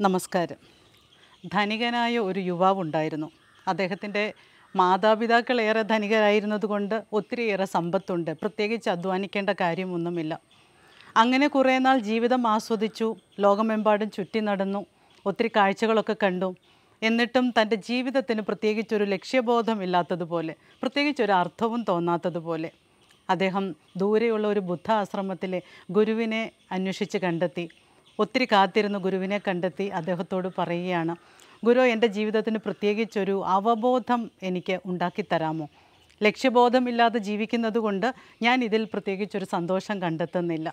നമസ്കാരം ധനികനായ ഒരു യുവാവുണ്ടായിരുന്നു അദ്ദേഹത്തിൻ്റെ മാതാപിതാക്കൾ ഏറെ ധനികരായിരുന്നതുകൊണ്ട് ഒത്തിരിയേറെ സമ്പത്തുണ്ട് പ്രത്യേകിച്ച് അധ്വാനിക്കേണ്ട കാര്യമൊന്നുമില്ല അങ്ങനെ കുറേ നാൾ ജീവിതം ആസ്വദിച്ചു ലോകമെമ്പാടും ചുറ്റി നടന്നു ഒത്തിരി കാഴ്ചകളൊക്കെ കണ്ടു എന്നിട്ടും തൻ്റെ ജീവിതത്തിന് പ്രത്യേകിച്ചൊരു ലക്ഷ്യബോധമില്ലാത്തതുപോലെ പ്രത്യേകിച്ചൊരു അർത്ഥവും തോന്നാത്തതുപോലെ അദ്ദേഹം ദൂരെയുള്ള ഒരു ബുദ്ധ ആശ്രമത്തിലെ ഗുരുവിനെ അന്വേഷിച്ച് കണ്ടെത്തി ഒത്തിരി കാത്തിരുന്ന് ഗുരുവിനെ കണ്ടെത്തി അദ്ദേഹത്തോട് പറയുകയാണ് ഗുരു എൻ്റെ ജീവിതത്തിന് പ്രത്യേകിച്ചൊരു അവബോധം എനിക്ക് ഉണ്ടാക്കിത്തരാമോ ലക്ഷ്യബോധമില്ലാതെ ജീവിക്കുന്നത് കൊണ്ട് ഞാൻ ഇതിൽ പ്രത്യേകിച്ചൊരു സന്തോഷം കണ്ടെത്തുന്നില്ല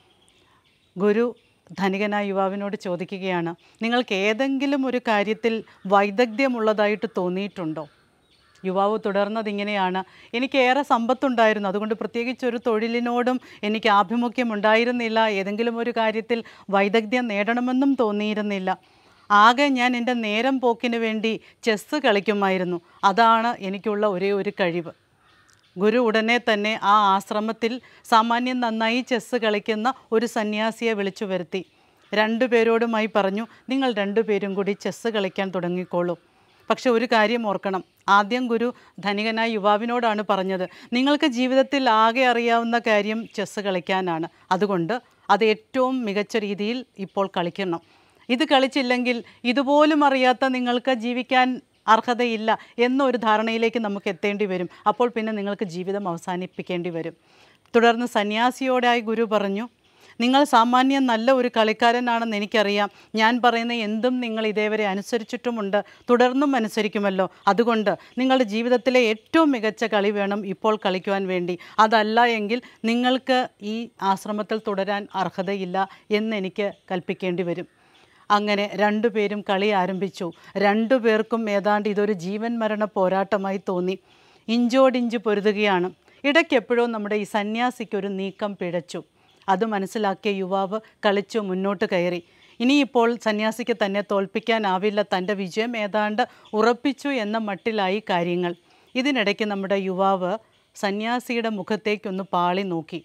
ഗുരു ധനികനായ യുവാവിനോട് ചോദിക്കുകയാണ് നിങ്ങൾക്ക് ഏതെങ്കിലും ഒരു കാര്യത്തിൽ വൈദഗ്ധ്യമുള്ളതായിട്ട് തോന്നിയിട്ടുണ്ടോ യുവാവ് തുടർന്നത് ഇങ്ങനെയാണ് എനിക്ക് ഏറെ സമ്പത്തുണ്ടായിരുന്നു അതുകൊണ്ട് പ്രത്യേകിച്ച് ഒരു തൊഴിലിനോടും എനിക്ക് ആഭിമുഖ്യം ഉണ്ടായിരുന്നില്ല ഏതെങ്കിലും ഒരു കാര്യത്തിൽ വൈദഗ്ധ്യം നേടണമെന്നും തോന്നിയിരുന്നില്ല ആകെ ഞാൻ എൻ്റെ നേരം പോക്കിന് വേണ്ടി ചെസ്സ് കളിക്കുമായിരുന്നു അതാണ് എനിക്കുള്ള ഒരേ ഒരു കഴിവ് ഗുരു ഉടനെ തന്നെ ആ ആശ്രമത്തിൽ സാമാന്യം നന്നായി ചെസ്സ് കളിക്കുന്ന ഒരു സന്യാസിയെ വിളിച്ചു വരുത്തി രണ്ടുപേരോടുമായി പറഞ്ഞു നിങ്ങൾ രണ്ടുപേരും കൂടി ചെസ്സ് കളിക്കാൻ തുടങ്ങിക്കോളൂ പക്ഷെ ഒരു കാര്യം ഓർക്കണം ആദ്യം ഗുരു ധനികനായ യുവാവിനോടാണ് പറഞ്ഞത് നിങ്ങൾക്ക് ജീവിതത്തിൽ ആകെ അറിയാവുന്ന കാര്യം ചെസ്സ് കളിക്കാനാണ് അതുകൊണ്ട് അത് ഏറ്റവും മികച്ച രീതിയിൽ ഇപ്പോൾ കളിക്കണം ഇത് കളിച്ചില്ലെങ്കിൽ ഇതുപോലും അറിയാത്ത നിങ്ങൾക്ക് ജീവിക്കാൻ അർഹതയില്ല എന്നൊരു ധാരണയിലേക്ക് നമുക്ക് എത്തേണ്ടി വരും അപ്പോൾ പിന്നെ നിങ്ങൾക്ക് ജീവിതം അവസാനിപ്പിക്കേണ്ടി വരും തുടർന്ന് സന്യാസിയോടായി ഗുരു പറഞ്ഞു നിങ്ങൾ സാമാന്യം നല്ല ഒരു കളിക്കാരനാണെന്ന് എനിക്കറിയാം ഞാൻ പറയുന്ന എന്തും നിങ്ങൾ ഇതേവരെ അനുസരിച്ചിട്ടുമുണ്ട് തുടർന്നും അനുസരിക്കുമല്ലോ അതുകൊണ്ട് നിങ്ങളുടെ ജീവിതത്തിലെ ഏറ്റവും മികച്ച കളി വേണം ഇപ്പോൾ കളിക്കുവാൻ വേണ്ടി അതല്ല എങ്കിൽ നിങ്ങൾക്ക് ഈ ആശ്രമത്തിൽ തുടരാൻ അർഹതയില്ല എന്നെനിക്ക് കൽപ്പിക്കേണ്ടി വരും അങ്ങനെ രണ്ടുപേരും കളി ആരംഭിച്ചു രണ്ടുപേർക്കും ഏതാണ്ട് ഇതൊരു ജീവൻ മരണ പോരാട്ടമായി തോന്നി ഇഞ്ചോടിഞ്ച് പൊരുതുകയാണ് ഇടയ്ക്ക് എപ്പോഴോ നമ്മുടെ ഈ സന്യാസിക്ക് ഒരു നീക്കം പിഴച്ചു അത് മനസ്സിലാക്കിയ യുവാവ് കളിച്ചു മുന്നോട്ട് കയറി ഇനിയിപ്പോൾ സന്യാസിക്ക് തന്നെ തോൽപ്പിക്കാനാവില്ല തൻ്റെ വിജയം ഏതാണ്ട് ഉറപ്പിച്ചു എന്ന മട്ടിലായി കാര്യങ്ങൾ ഇതിനിടയ്ക്ക് നമ്മുടെ യുവാവ് സന്യാസിയുടെ മുഖത്തേക്കൊന്ന് പാളി നോക്കി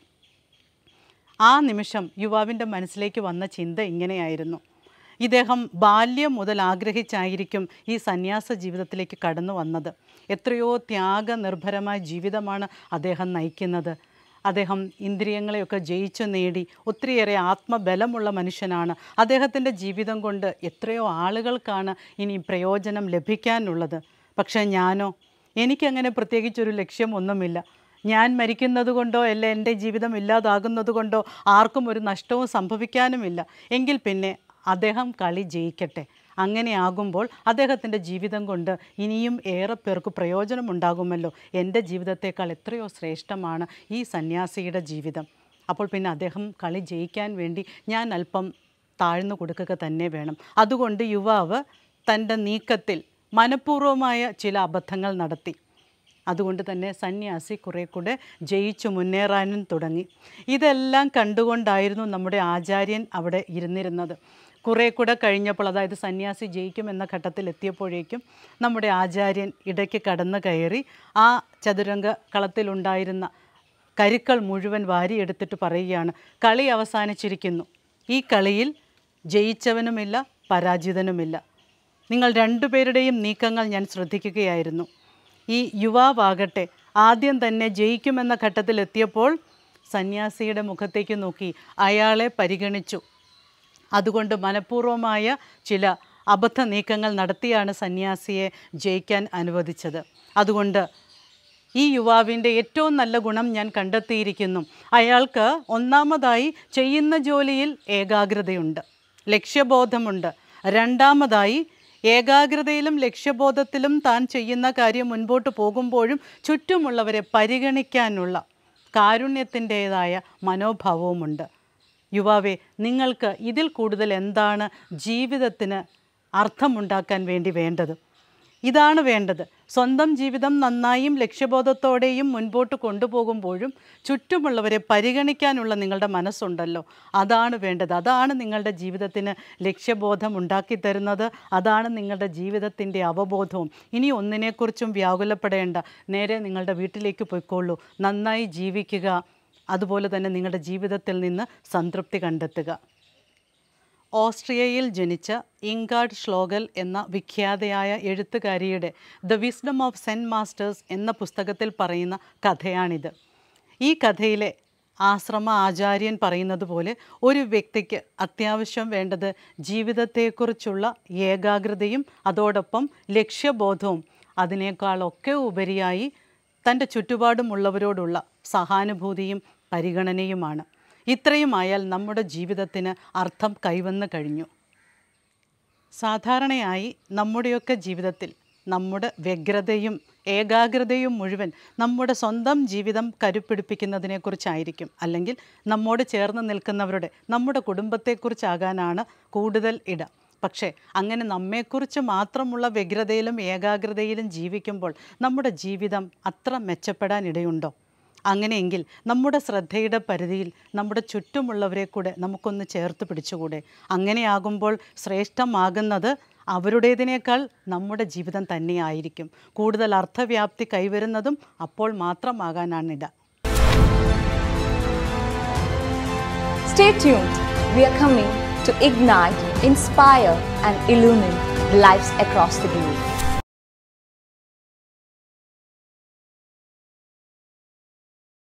ആ നിമിഷം യുവാവിൻ്റെ മനസ്സിലേക്ക് വന്ന ചിന്ത ഇങ്ങനെയായിരുന്നു ഇദ്ദേഹം ബാല്യം മുതൽ ആഗ്രഹിച്ചായിരിക്കും ഈ സന്യാസ ജീവിതത്തിലേക്ക് കടന്നു വന്നത് എത്രയോ ത്യാഗനിർഭരമായ ജീവിതമാണ് അദ്ദേഹം നയിക്കുന്നത് അദ്ദേഹം ഇന്ദ്രിയങ്ങളെയൊക്കെ ജയിച്ചു നേടി ഒത്തിരിയേറെ ആത്മബലമുള്ള മനുഷ്യനാണ് അദ്ദേഹത്തിൻ്റെ ജീവിതം കൊണ്ട് എത്രയോ ആളുകൾക്കാണ് ഇനി പ്രയോജനം ലഭിക്കാനുള്ളത് പക്ഷേ ഞാനോ എനിക്കങ്ങനെ പ്രത്യേകിച്ചൊരു ലക്ഷ്യമൊന്നുമില്ല ഞാൻ മരിക്കുന്നത് കൊണ്ടോ അല്ല എൻ്റെ ജീവിതം ഇല്ലാതാകുന്നത് കൊണ്ടോ ആർക്കും ഒരു നഷ്ടവും സംഭവിക്കാനുമില്ല എങ്കിൽ പിന്നെ അദ്ദേഹം കളി ജയിക്കട്ടെ അങ്ങനെയാകുമ്പോൾ അദ്ദേഹത്തിൻ്റെ ജീവിതം കൊണ്ട് ഇനിയും ഏറെ പേർക്ക് പ്രയോജനമുണ്ടാകുമല്ലോ എൻ്റെ ജീവിതത്തേക്കാൾ എത്രയോ ശ്രേഷ്ഠമാണ് ഈ സന്യാസിയുടെ ജീവിതം അപ്പോൾ പിന്നെ അദ്ദേഹം കളി ജയിക്കാൻ വേണ്ടി ഞാൻ അല്പം താഴ്ന്നു കൊടുക്കുക തന്നെ വേണം അതുകൊണ്ട് യുവാവ് തൻ്റെ നീക്കത്തിൽ മനഃപൂർവ്വമായ ചില അബദ്ധങ്ങൾ നടത്തി അതുകൊണ്ട് തന്നെ സന്യാസി കുറേ കൂടെ ജയിച്ചു മുന്നേറാനും തുടങ്ങി ഇതെല്ലാം കണ്ടുകൊണ്ടായിരുന്നു നമ്മുടെ ആചാര്യൻ അവിടെ ഇരുന്നിരുന്നത് കുറേ കൂടെ കഴിഞ്ഞപ്പോൾ അതായത് സന്യാസി ജയിക്കുമെന്ന ഘട്ടത്തിൽ എത്തിയപ്പോഴേക്കും നമ്മുടെ ആചാര്യൻ ഇടയ്ക്ക് കടന്നു കയറി ആ ചതുരംഗ കളത്തിലുണ്ടായിരുന്ന കരുക്കൾ മുഴുവൻ വാരിയെടുത്തിട്ട് പറയുകയാണ് കളി അവസാനിച്ചിരിക്കുന്നു ഈ കളിയിൽ ജയിച്ചവനുമില്ല പരാജിതനുമില്ല നിങ്ങൾ രണ്ടുപേരുടെയും നീക്കങ്ങൾ ഞാൻ ശ്രദ്ധിക്കുകയായിരുന്നു ഈ യുവാവാകട്ടെ ആദ്യം തന്നെ ജയിക്കുമെന്ന ഘട്ടത്തിൽ എത്തിയപ്പോൾ സന്യാസിയുടെ മുഖത്തേക്ക് നോക്കി അയാളെ പരിഗണിച്ചു അതുകൊണ്ട് മനഃപൂർവ്വമായ ചില അബദ്ധ നീക്കങ്ങൾ നടത്തിയാണ് സന്യാസിയെ ജയിക്കാൻ അനുവദിച്ചത് അതുകൊണ്ട് ഈ യുവാവിൻ്റെ ഏറ്റവും നല്ല ഗുണം ഞാൻ കണ്ടെത്തിയിരിക്കുന്നു അയാൾക്ക് ഒന്നാമതായി ചെയ്യുന്ന ജോലിയിൽ ഏകാഗ്രതയുണ്ട് ലക്ഷ്യബോധമുണ്ട് രണ്ടാമതായി ഏകാഗ്രതയിലും ലക്ഷ്യബോധത്തിലും താൻ ചെയ്യുന്ന കാര്യം മുൻപോട്ട് പോകുമ്പോഴും ചുറ്റുമുള്ളവരെ പരിഗണിക്കാനുള്ള കാരുണ്യത്തിൻ്റേതായ മനോഭാവവുമുണ്ട് യുവാവെ നിങ്ങൾക്ക് ഇതിൽ കൂടുതൽ എന്താണ് ജീവിതത്തിന് അർത്ഥമുണ്ടാക്കാൻ വേണ്ടി വേണ്ടത് ഇതാണ് വേണ്ടത് സ്വന്തം ജീവിതം നന്നായും ലക്ഷ്യബോധത്തോടെയും മുൻപോട്ട് കൊണ്ടുപോകുമ്പോഴും ചുറ്റുമുള്ളവരെ പരിഗണിക്കാനുള്ള നിങ്ങളുടെ മനസ്സുണ്ടല്ലോ അതാണ് വേണ്ടത് അതാണ് നിങ്ങളുടെ ജീവിതത്തിന് ലക്ഷ്യബോധം ഉണ്ടാക്കി തരുന്നത് അതാണ് നിങ്ങളുടെ ജീവിതത്തിൻ്റെ അവബോധവും ഇനി ഒന്നിനെക്കുറിച്ചും വ്യാകുലപ്പെടേണ്ട നേരെ നിങ്ങളുടെ വീട്ടിലേക്ക് പോയിക്കോളൂ നന്നായി ജീവിക്കുക അതുപോലെ തന്നെ നിങ്ങളുടെ ജീവിതത്തിൽ നിന്ന് സംതൃപ്തി കണ്ടെത്തുക ഓസ്ട്രിയയിൽ ജനിച്ച ഇങ്കാർഡ് ശ്ലോഗൽ എന്ന വിഖ്യാതയായ എഴുത്തുകാരിയുടെ the wisdom of Zen masters എന്ന പുസ്തകത്തിൽ പറയുന്ന കഥയാണിത് ഈ കഥയിലെ ആശ്രമ ആചാര്യൻ പറയുന്നത് പോലെ ഒരു വ്യക്തിക്ക് അത്യാവശ്യം വേണ്ടത് ജീവിതത്തെക്കുറിച്ചുള്ള ഏകാഗ്രതയും അതോടൊപ്പം ലക്ഷ്യബോധവും അതിനേക്കാളൊക്കെ ഉപരിയായി തൻ്റെ ചുറ്റുപാടുമുള്ളവരോടുള്ള സഹാനുഭൂതിയും പരിഗണനയുമാണ് ഇത്രയുമായാൽ നമ്മുടെ ജീവിതത്തിന് അർത്ഥം കൈവന്ന് കഴിഞ്ഞു സാധാരണയായി നമ്മുടെയൊക്കെ ജീവിതത്തിൽ നമ്മുടെ വ്യഗ്രതയും ഏകാഗ്രതയും മുഴുവൻ നമ്മുടെ സ്വന്തം ജീവിതം കരുപ്പിടിപ്പിക്കുന്നതിനെക്കുറിച്ചായിരിക്കും അല്ലെങ്കിൽ നമ്മോട് ചേർന്ന് നിൽക്കുന്നവരുടെ നമ്മുടെ കുടുംബത്തെക്കുറിച്ചാകാനാണ് കൂടുതൽ ഇട പക്ഷേ അങ്ങനെ നമ്മെക്കുറിച്ച് മാത്രമുള്ള വ്യഗ്രതയിലും ഏകാഗ്രതയിലും ജീവിക്കുമ്പോൾ നമ്മുടെ ജീവിതം അത്ര മെച്ചപ്പെടാൻ ഇടയുണ്ടോ അങ്ങനെയെങ്കിൽ നമ്മുടെ ശ്രദ്ധയുടെ പരിധിയിൽ നമ്മുടെ ചുറ്റുമുള്ളവരെ കൂടെ നമുക്കൊന്ന് ചേർത്ത് പിടിച്ചുകൂടെ അങ്ങനെയാകുമ്പോൾ ശ്രേഷ്ഠമാകുന്നത് അവരുടേതിനേക്കാൾ നമ്മുടെ ജീവിതം തന്നെയായിരിക്കും കൂടുതൽ അർത്ഥവ്യാപ്തി കൈവരുന്നതും അപ്പോൾ മാത്രമാകാനാണിട Stay tuned. We are coming to ignite, inspire, and illumine lives across the globe.